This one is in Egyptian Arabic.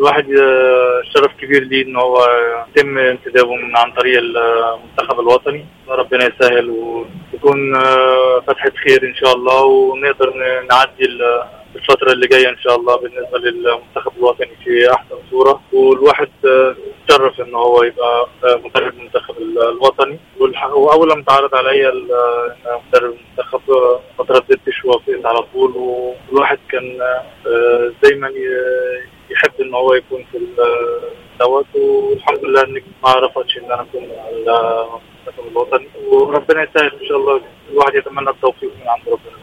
الواحد آه، شرف كبير لي انه هو يتم انتدابه من عن طريق المنتخب الوطني ربنا يسهل ويكون آه، فتحة خير ان شاء الله ونقدر نعدي الفترة اللي جاية إن شاء الله بالنسبة للمنتخب الوطني في أحسن صورة والواحد تشرف إنه هو يبقى مدرب المنتخب الوطني وأول لما تعرض عليا مدرب المنتخب ما ترددتش ووافقت على طول والواحد كان دايما يحب إن هو يكون في دوت والحمد لله إني ما رفضتش إن أنا أكون المنتخب الوطني وربنا يسهل إن شاء الله الواحد يتمنى التوفيق من عند ربنا